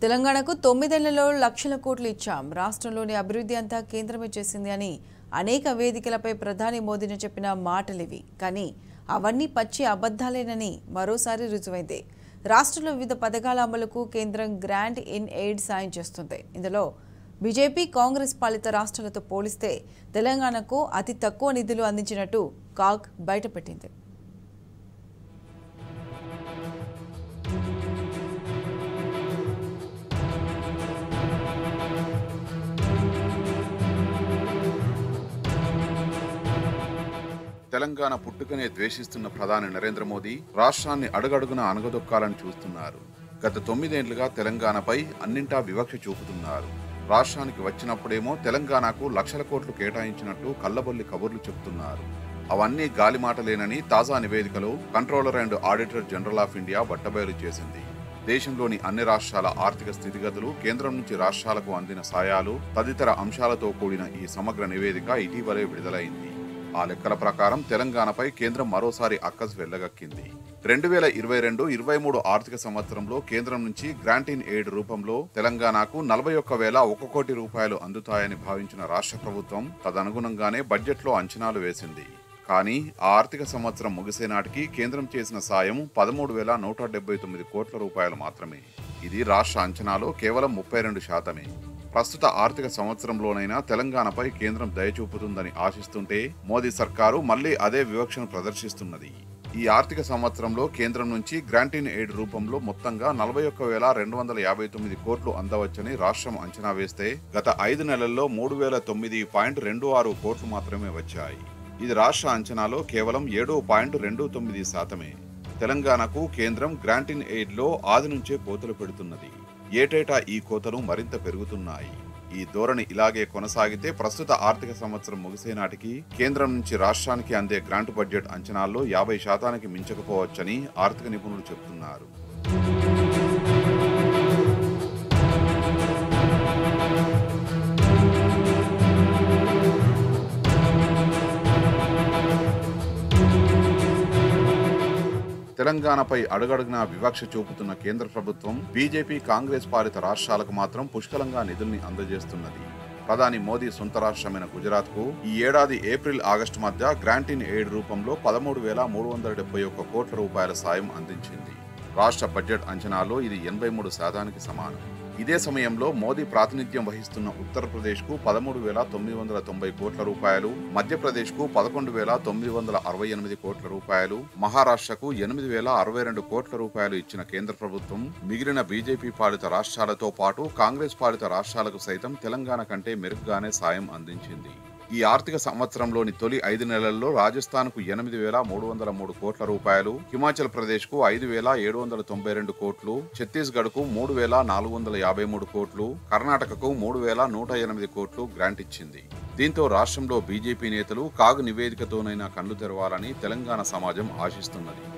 తెలంగాణకు తొమ్మిదేళ్లలో లక్షల కోట్లు ఇచ్చాం రాష్ట్రంలోని అభివృద్ధి అంతా కేంద్రమే చేసింది అని అనేక వేదికలపై ప్రధాని మోదీని చెప్పిన మాటలివి కానీ అవన్నీ పచ్చి అబద్ధాలేనని మరోసారి రుజువైంది రాష్ట్రంలో వివిధ పథకాల అమలుకు కేంద్రం గ్రాంట్ ఇన్ ఎయిడ్ సాయం చేస్తుంది ఇందులో బీజేపీ కాంగ్రెస్ పాలిత రాష్ట్రాలతో పోలిస్తే తెలంగాణకు అతి తక్కువ నిధులు అందించినట్టు కాగ్ బయటపెట్టింది తెలంగాణ పుట్టుకనే ద్వేషిస్తున్న ప్రధాని నరేంద్ర మోదీ రాష్ట్రాన్ని అడుగడుగున అనగదొక్కాలని చూస్తున్నారు గత తొమ్మిదేండ్లుగా తెలంగాణపై అన్నింటా వివక్ష చూపుతున్నారు రాష్ట్రానికి వచ్చినప్పుడేమో తెలంగాణకు లక్షల కోట్లు కేటాయించినట్టు కల్లబొల్లి కబుర్లు చెబుతున్నారు అవన్నీ గాలిమాటలేనని తాజా నివేదికలో controller and auditor general of India బట్టబయలు చేసింది దేశంలోని అన్ని రాష్ట్రాల ఆర్థిక స్థితిగతులు కేంద్రం నుంచి రాష్ట్రాలకు అందిన సాయాలు తదితర అంశాలతో కూడిన ఈ సమగ్ర నివేదిక ఇటీవలే విడుదలైంది ఆ లెక్కల ప్రకారం తెలంగాణపై కేంద్రం మరోసారి అక్కసు వెళ్లగక్కింది రెండు వేల ఇరవై రెండు ఇరవై మూడు ఆర్థిక సంవత్సరంలో కేంద్రం నుంచి గ్రాంట్ ఇన్ ఎయిడ్ రూపంలో తెలంగాణకు నలభై ఒక్క వేల ఒక కోటి రూపాయలు అందుతాయని భావించిన రాష్ట్ర ప్రభుత్వం తదనుగుణంగానే బడ్జెట్లో అంచనాలు వేసింది కానీ ఆ ఆర్థిక సంవత్సరం ముగిసే నాటికి కేంద్రం చేసిన సాయం పదమూడు వేల నూట డెబ్బై తొమ్మిది కోట్ల రూపాయలు మాత్రమే ఇది రాష్ట్ర అంచనాలో కేవలం ముప్పై రెండు శాతమే ప్రస్తుత ఆర్థిక సంవత్సరంలోనైనా తెలంగాణపై కేంద్రం దయచూపుతుందని ఆశిస్తుంటే మోదీ సర్కారు మళ్లీ అదే వివక్షను ప్రదర్శిస్తున్నది ఈ ఆర్థిక సంవత్సరంలో కేంద్రం నుంచి గ్రాంట్ ఇన్ ఎయిడ్ రూపంలో మొత్తంగా నలభై ఒక్క వేల రెండు వందల యాభై తొమ్మిది కోట్లు అందవచ్చని రాష్ట్రం అంచనా వేస్తే గత ఐదు నెలల్లో మూడు వేల తొమ్మిది పాయింట్ రెండు ఆరు కోట్లు మాత్రమే వచ్చాయి ఇది రాష్ట్ర అంచనాలో కేవలం ఏడు పాయింట్ రెండు తొమ్మిది శాతమే తెలంగాణకు కేంద్రం గ్రాంట్ ఇన్ ఎయిడ్ లో ఆది నుంచే కోతలు పెడుతున్నది ఏటేటా ఈ కోతలు మరింత పెరుగుతున్నాయి ఈ ధోరణి ఇలాగే కొనసాగితే ప్రస్తుత ఆర్థిక సంవత్సరం ముగిసే నాటికి కేంద్రం నుంచి రాష్ట్రానికి అందే గ్రాంట్ బడ్జెట్ అంచనాల్లో యాభై శాతానికి మించకపోవచ్చని ఆర్థిక నిపుణులు చెబుతున్నారు తెలంగాణపై అడుగడుగునా వివక్ష చూపుతున్న కేంద్ర ప్రభుత్వం బీజేపీ కాంగ్రెస్ పాలిత రాష్ట్రాలకు మాత్రం పుష్కలంగా నిధుల్ని అందజేస్తున్నది ప్రధాని మోదీ సొంత రాష్ట్రమైన గుజరాత్ కు ఈ ఏడాది ఏప్రిల్ ఆగస్టు మధ్య గ్రాంట్ ఇన్ ఎయిడ్ రూపంలో పదమూడు వేల మూడు వందల డెబ్బై ఒక్క కోట్ల రూపాయల సాయం అందించింది రాష్ట్ర బడ్జెట్ అంచనాలో ఇది ఎనభై మూడు శాతానికి సమానం ఇదే సమయంలో మోదీ ప్రాతినిధ్యం వహిస్తున్న ఉత్తరప్రదేశ్ కు పదమూడు వేల తొమ్మిది వందల తొంభై కోట్ల రూపాయలు మధ్యప్రదేశ్ కు పదకొండు వేల తొమ్మిది వందల అరవై ఎనిమిది కోట్ల రూపాయలు మహారాష్ట్రకు ఎనిమిది వేల అరవై రెండు కోట్ల రూపాయలు ఇచ్చిన కేంద్ర ప్రభుత్వం మిగిలిన బీజేపీ పాలిత రాష్ట్రాలతో పాటు కాంగ్రెస్ పాలిత రాష్ట్రాలకు సైతం తెలంగాణ కంటే మెరుగ్గానే సాయం అందించింది ఈ ఆర్థిక సంవత్సరంలోని తొలి ఐదు నెలల్లో రాజస్థాన్ కు ఎనిమిది వేల మూడు వందల మూడు కోట్ల రూపాయలు హిమాచల్ ప్రదేశ్ కు ఐదు వేల ఏడు వందల తొంభై రెండు కోట్లు ఛత్తీస్గఢ్ కు మూడు వేల నాలుగు వందల యాభై మూడు కోట్లు కర్ణాటకకు మూడు వేల నూట ఎనిమిది కోట్లు గ్రాంట్ ఇచ్చింది దీంతో రాష్ట్రంలో బీజేపీ నేతలు కాగు నివేదికతోనైనా కళ్ళు తెరవాలని తెలంగాణ సమాజం ఆశిస్తున్నది